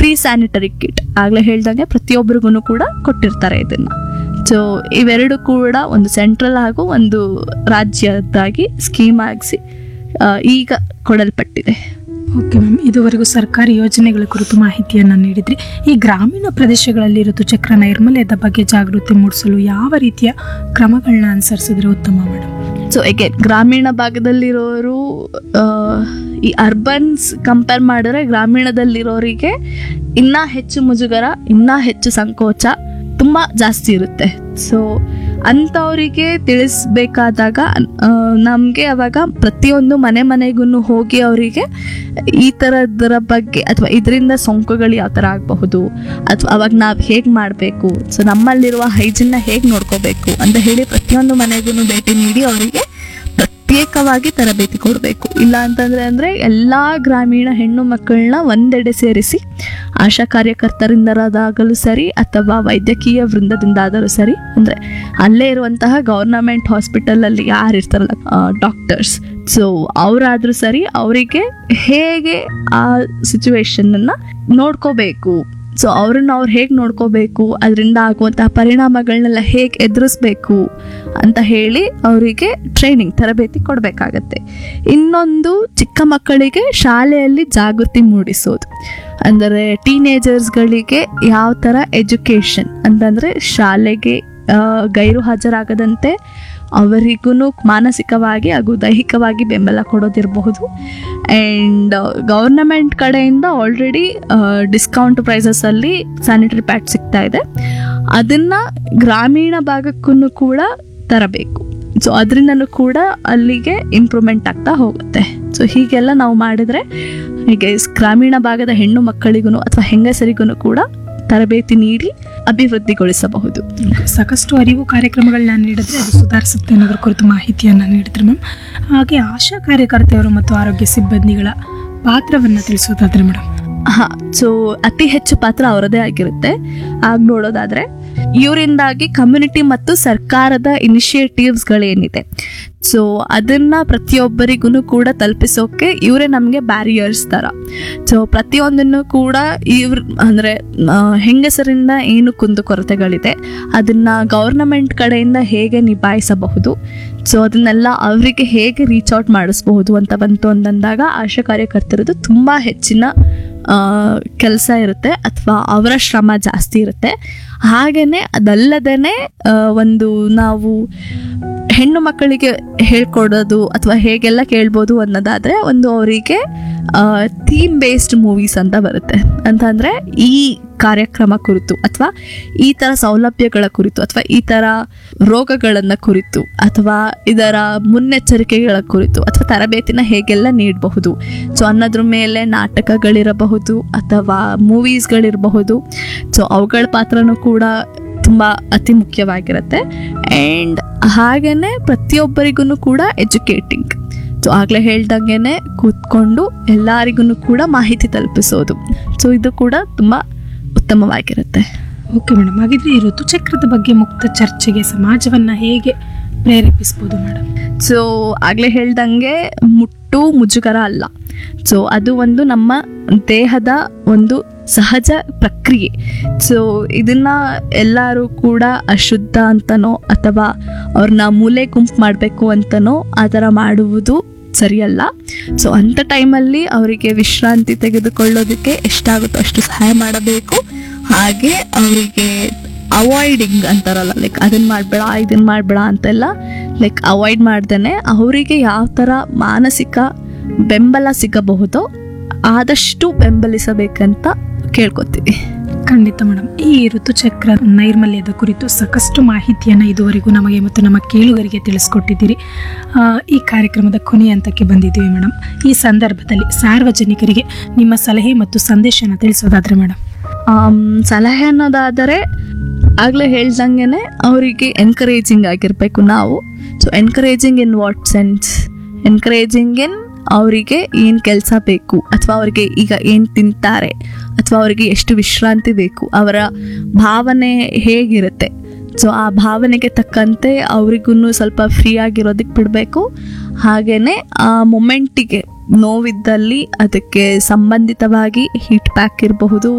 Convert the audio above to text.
free sanitary kit ಆಗಲೇ ಹೇಳ್ದಂಗೆ ಪ್ರತಿಯೊಬ್ಬರಿಗೂ ಕೂಡ ಕೊಟ್ಟಿರ್ತಾರೆ ಇದನ್ನು ಸೊ ಇವೆರಡು ಕೂಡ ಒಂದು ಸೆಂಟ್ರಲ್ ಹಾಗೂ ಒಂದು ರಾಜ್ಯದಾಗಿ ಸ್ಕೀಮ್ ಆಗಿಸಿ ಈಗ ಕೊಡಲ್ಪಟ್ಟಿದೆ ಓಕೆ ಮ್ಯಾಮ್ ಇದುವರೆಗೂ ಸರ್ಕಾರಿ ಯೋಜನೆಗಳ ಕುರಿತು ಮಾಹಿತಿಯನ್ನು ನೀಡಿದ್ರಿ ಈ ಗ್ರಾಮೀಣ ಪ್ರದೇಶಗಳಲ್ಲಿ ಋತುಚಕ್ರ ನೈರ್ಮಲ್ಯದ ಬಗ್ಗೆ ಜಾಗೃತಿ ಮೂಡಿಸಲು ಯಾವ ರೀತಿಯ ಕ್ರಮಗಳನ್ನ ಅನುಸರಿಸಿದ್ರೆ ಉತ್ತಮ ಮೇಡಮ್ ಸೊ ಎಗೆ ಗ್ರಾಮೀಣ ಭಾಗದಲ್ಲಿರೋರು ಆ, ಈ ಅರ್ಬನ್ಸ್ ಕಂಪೇರ್ ಮಾಡಿದ್ರೆ ಗ್ರಾಮೀಣದಲ್ಲಿರೋರಿಗೆ ಇನ್ನೂ ಹೆಚ್ಚು ಮುಜುಗರ ಇನ್ನೂ ಹೆಚ್ಚು ಸಂಕೋಚ ತುಂಬ ಜಾಸ್ತಿ ಇರುತ್ತೆ ಸೊ ಅಂಥವರಿಗೆ ತಿಳಿಸ್ಬೇಕಾದಾಗ ನಮಗೆ ಅವಾಗ ಪ್ರತಿಯೊಂದು ಮನೆ ಮನೆಗೂ ಹೋಗಿ ಅವರಿಗೆ ಈ ಥರದರ ಬಗ್ಗೆ ಅಥವಾ ಇದರಿಂದ ಸೋಂಕುಗಳು ಯಾವ ಥರ ಆಗಬಹುದು ಅಥವಾ ಅವಾಗ ನಾವು ಹೇಗೆ ಮಾಡಬೇಕು ಸೊ ನಮ್ಮಲ್ಲಿರುವ ಹೈಜಿನ್ನ ಹೇಗೆ ನೋಡ್ಕೋಬೇಕು ಅಂತ ಹೇಳಿ ಪ್ರತಿಯೊಂದು ಮನೆಗೂ ಭೇಟಿ ನೀಡಿ ಅವರಿಗೆ ಪ್ರತ್ಯೇಕವಾಗಿ ತರಬೇತಿ ಕೊಡಬೇಕು ಇಲ್ಲ ಅಂತಂದ್ರೆ ಅಂದ್ರೆ ಎಲ್ಲಾ ಗ್ರಾಮೀಣ ಹೆಣ್ಣು ಮಕ್ಕಳನ್ನ ಒಂದೆಡೆ ಸೇರಿಸಿ ಆಶಾ ಕಾರ್ಯಕರ್ತರಿಂದರಾದಾಗಲೂ ಸರಿ ಅಥವಾ ವೈದ್ಯಕೀಯ ವೃಂದದಿಂದಾದರೂ ಸರಿ ಅಂದ್ರೆ ಅಲ್ಲೇ ಇರುವಂತಹ ಗೌರ್ನಮೆಂಟ್ ಹಾಸ್ಪಿಟಲ್ ಅಲ್ಲಿ ಯಾರು ಇರ್ತಾರಲ್ಲ ಡಾಕ್ಟರ್ಸ್ ಸೊ ಅವರಾದ್ರೂ ಸರಿ ಅವರಿಗೆ ಹೇಗೆ ಆ ಸಿಚುವೇಶನ್ ಅನ್ನ ನೋಡ್ಕೋಬೇಕು ಸೊ ಅವ್ರನ್ನ ಅವ್ರು ಹೇಗೆ ನೋಡ್ಕೋಬೇಕು ಅದರಿಂದ ಆಗುವಂತಹ ಪರಿಣಾಮಗಳನ್ನೆಲ್ಲ ಹೇಗೆ ಎದುರಿಸ್ಬೇಕು ಅಂತ ಹೇಳಿ ಅವರಿಗೆ ಟ್ರೈನಿಂಗ್ ತರಬೇತಿ ಕೊಡಬೇಕಾಗತ್ತೆ ಇನ್ನೊಂದು ಚಿಕ್ಕ ಮಕ್ಕಳಿಗೆ ಶಾಲೆಯಲ್ಲಿ ಜಾಗೃತಿ ಮೂಡಿಸೋದು ಅಂದರೆ ಟೀನೇಜರ್ಸ್ಗಳಿಗೆ ಯಾವ ಥರ ಎಜುಕೇಷನ್ ಅಂತಂದರೆ ಶಾಲೆಗೆ ಆ, ಗೈರು ಹಾಜರಾಗದಂತೆ ಅವರಿಗೂ ಮಾನಸಿಕವಾಗಿ ಹಾಗೂ ದೈಹಿಕವಾಗಿ ಬೆಂಬಲ ಕೊಡೋದಿರಬಹುದು ಆ್ಯಂಡ್ ಗೌರ್ನಮೆಂಟ್ ಕಡೆಯಿಂದ ಆಲ್ರೆಡಿ ಡಿಸ್ಕೌಂಟ್ ಪ್ರೈಸಸಲ್ಲಿ ಸ್ಯಾನಿಟರಿ ಪ್ಯಾಡ್ ಸಿಗ್ತಾ ಇದೆ ಅದನ್ನು ಗ್ರಾಮೀಣ ಭಾಗಕ್ಕೂ ಕೂಡ ತರಬೇಕು ಸೊ ಅದರಿಂದನೂ ಕೂಡ ಅಲ್ಲಿಗೆ ಇಂಪ್ರೂವ್ಮೆಂಟ್ ಆಗ್ತಾ ಹೋಗುತ್ತೆ ಸೊ ಹೀಗೆಲ್ಲ ನಾವು ಮಾಡಿದರೆ ಹೀಗೆ ಸ್- ಗ್ರಾಮೀಣ ಭಾಗದ ಹೆಣ್ಣು ಮಕ್ಕಳಿಗೂ ಅಥವಾ ಹೆಂಗಸರಿಗೂ ಕೂಡ ತರಬೇತಿ ನೀಡಿ ಅಭಿವೃದ್ಧಿಗೊಳಿಸಬಹುದು ಸಾಕಷ್ಟು ಅರಿವು ಕಾರ್ಯಕ್ರಮಗಳನ್ನ ನೀಡಿದ್ರೆ ಅದು ಸುಧಾರಿಸುತ್ತೆ ಅನ್ನೋದ್ರ ಕುರಿತು ಮಾಹಿತಿಯನ್ನು ನೀಡಿದ್ರು ಮ್ಯಾಮ್ ಹಾಗೆ ಆಶಾ ಕಾರ್ಯಕರ್ತೆಯರು ಮತ್ತು ಆರೋಗ್ಯ ಸಿಬ್ಬಂದಿಗಳ ಪಾತ್ರವನ್ನು ತಿಳಿಸೋದಾದ್ರೆ ಮೇಡಮ್ ಹಾ ಸೊ ಅತಿ ಹೆಚ್ಚು ಪಾತ್ರ ಅವರದೇ ಆಗಿರುತ್ತೆ ಆಗ ನೋಡೋದಾದ್ರೆ ಇವರಿಂದಾಗಿ ಕಮ್ಯುನಿಟಿ ಮತ್ತು ಸರ್ಕಾರದ ಇನಿಷಿಯೇಟಿವ್ಸ್ಗಳೇನಿದೆ ಸೊ ಅದನ್ನ ಪ್ರತಿಯೊಬ್ಬರಿಗೂ ಕೂಡ ತಲುಪಿಸೋಕೆ ಇವರೇ ನಮಗೆ ಬ್ಯಾರಿಯರ್ಸ್ ಥರ ಸೊ ಪ್ರತಿಯೊಂದನ್ನು ಕೂಡ ಇವ್ರ ಅಂದರೆ ಹೆಂಗಸರಿಂದ ಏನು ಕುಂದುಕೊರತೆಗಳಿದೆ ಅದನ್ನ ಗೌರ್ನಮೆಂಟ್ ಕಡೆಯಿಂದ ಹೇಗೆ ನಿಭಾಯಿಸಬಹುದು ಸೊ ಅದನ್ನೆಲ್ಲ ಅವರಿಗೆ ಹೇಗೆ ರೀಚ್ ಔಟ್ ಮಾಡಿಸ್ಬಹುದು ಅಂತ ಬಂತು ಅಂತಂದಾಗ ಆಶಾ ಕಾರ್ಯಕರ್ತರದ್ದು ತುಂಬ ಹೆಚ್ಚಿನ ಕೆಲಸ ಇರುತ್ತೆ ಅಥವಾ ಅವರ ಶ್ರಮ ಜಾಸ್ತಿ ಇರುತ್ತೆ ಹಾಗೆಯೇ ಅದಲ್ಲದೇ ಒಂದು ನಾವು ಹೆಣ್ಣು ಮಕ್ಕಳಿಗೆ ಹೇಳ್ಕೊಡೋದು ಅಥವಾ ಹೇಗೆಲ್ಲ ಕೇಳ್ಬೋದು ಅನ್ನೋದಾದರೆ ಒಂದು ಅವರಿಗೆ ಥೀಮ್ ಬೇಸ್ಡ್ ಮೂವೀಸ್ ಅಂತ ಬರುತ್ತೆ ಅಂತಂದರೆ ಈ ಕಾರ್ಯಕ್ರಮ ಕುರಿತು ಅಥವಾ ಈ ಥರ ಸೌಲಭ್ಯಗಳ ಕುರಿತು ಅಥವಾ ಈ ಥರ ರೋಗಗಳನ್ನು ಕುರಿತು ಅಥವಾ ಇದರ ಮುನ್ನೆಚ್ಚರಿಕೆಗಳ ಕುರಿತು ಅಥವಾ ತರಬೇತಿನ ಹೇಗೆಲ್ಲ ನೀಡಬಹುದು ಸೊ ಅನ್ನೋದ್ರ ಮೇಲೆ ನಾಟಕಗಳಿರಬಹುದು ಅಥವಾ ಮೂವೀಸ್ಗಳಿರಬಹುದು ಸೊ ಅವುಗಳ ಪಾತ್ರನೂ ಕೂಡ ತುಂಬ ಅತಿ ಮುಖ್ಯವಾಗಿರುತ್ತೆ ಆ್ಯಂಡ್ ಹಾಗೆಯೇ ಪ್ರತಿಯೊಬ್ಬರಿಗೂ ಕೂಡ ಎಜುಕೇಟಿಂಗ್ ಸೊ ಆಗಲೇ ಹೇಳ್ದಂಗೆ ಕೂತ್ಕೊಂಡು ಎಲ್ಲರಿಗೂ ಕೂಡ ಮಾಹಿತಿ ತಲುಪಿಸೋದು ಸೊ ಇದು ಕೂಡ ತುಂಬ ಉತ್ತಮವಾಗಿರುತ್ತೆ ಓಕೆ ಮೇಡಮ್ ಹಾಗಿದ್ರೆ ಈ ಋತುಚಕ್ರದ ಬಗ್ಗೆ ಮುಕ್ತ ಚರ್ಚೆಗೆ ಸಮಾಜವನ್ನ ಹೇಗೆ ಪ್ರೇರೇಪಿಸ್ಬೋದು ಮೇಡಮ್ ಸೊ ಆಗಲೇ ಹೇಳ್ದಂಗೆ ಮುಟ್ಟು ಮುಜುಗರ ಅಲ್ಲ ಸೊ ಅದು ಒಂದು ನಮ್ಮ ದೇಹದ ಒಂದು ಸಹಜ ಪ್ರಕ್ರಿಯೆ ಸೊ ಇದನ್ನ ಎಲ್ಲರೂ ಕೂಡ ಅಶುದ್ಧ ಅಂತನೋ ಅಥವಾ ಅವ್ರನ್ನ ಮೂಲೆ ಗುಂಪು ಮಾಡಬೇಕು ಅಂತನೋ ಆ ಥರ ಮಾಡುವುದು ಸರಿಯಲ್ಲ ಸೊ ಅಂಥ ಟೈಮಲ್ಲಿ ಅವರಿಗೆ ವಿಶ್ರಾಂತಿ ತೆಗೆದುಕೊಳ್ಳೋದಕ್ಕೆ ಎಷ್ಟಾಗುತ್ತೋ ಅಷ್ಟು ಸಹಾಯ ಮಾಡಬೇಕು ಹಾಗೆ ಅವರಿಗೆ ಅವಾಯ್ಡಿಂಗ್ ಅಂತಾರಲ್ಲ ಲೈಕ್ ಅದನ್ನ ಮಾಡಬೇಡ ಇದನ್ನ ಮಾಡಬೇಡ ಅಂತೆಲ್ಲ ಲೈಕ್ ಅವಾಯ್ಡ್ ಮಾಡ್ದೇನೆ ಅವರಿಗೆ ಯಾವ ಥರ ಮಾನಸಿಕ ಬೆಂಬಲ ಸಿಗಬಹುದೋ ಆದಷ್ಟು ಬೆಂಬಲಿಸಬೇಕಂತ ಕೇಳ್ಕೊತೀವಿ ಖಂಡಿತ ಮೇಡಮ್ ಈ ಋತುಚಕ್ರ ನೈರ್ಮಲ್ಯದ ಕುರಿತು ಸಾಕಷ್ಟು ಮಾಹಿತಿಯನ್ನು ಇದುವರೆಗೂ ನಮಗೆ ಮತ್ತು ನಮ್ಮ ಕೇಳುಗರಿಗೆ ತಿಳಿಸ್ಕೊಟ್ಟಿದ್ದೀರಿ ಆ, ಈ ಕಾರ್ಯಕ್ರಮದ ಕೊನೆಯ ಹಂತಕ್ಕೆ ಬಂದಿದ್ದೀವಿ ಮೇಡಮ್ ಈ ಸಂದರ್ಭದಲ್ಲಿ ಸಾರ್ವಜನಿಕರಿಗೆ ನಿಮ್ಮ ಸಲಹೆ ಮತ್ತು ಸಂದೇಶನ ತಿಳಿಸೋದಾದ್ರೆ ಮೇಡಮ್ ಆಮ್, ಸಲಹೆ ಅನ್ನೋದಾದರೆ ಆಗಲೇ ಹೇಳ್ದಂಗೆ ಅವರಿಗೆ ಎನ್ಕರೇಜಿಂಗ್ ಆಗಿರಬೇಕು ನಾವು so encouraging in what sense encouraging in ಅವರಿಗೆ ಏನು ಕೆಲಸ ಬೇಕು ಅಥವಾ ಅವರಿಗೆ ಈಗ ಏನು ತಿಂತಾರೆ ಅಥವಾ ಅವರಿಗೆ ಎಷ್ಟು ವಿಶ್ರಾಂತಿ ಬೇಕು ಅವರ ಭಾವನೆ ಹೇಗಿರುತ್ತೆ ಸೊ ಆ ಭಾವನೆಗೆ ತಕ್ಕಂತೆ ಅವರಿಗೂ ಸ್ವಲ್ಪ ಫ್ರೀ ಆಗಿರೋದಕ್ಕೆ ಬಿಡಬೇಕು ಹಾಗೆಯೇ ಆ ಮೊಮೆಂಟಿಗೆ ನೋವಿದ್ದಲ್ಲಿ ಅದಕ್ಕೆ ಸಂಬಂಧಿತವಾಗಿ ಹೀಟ್ ಪ್ಯಾಕ್ ಇರಬಹುದು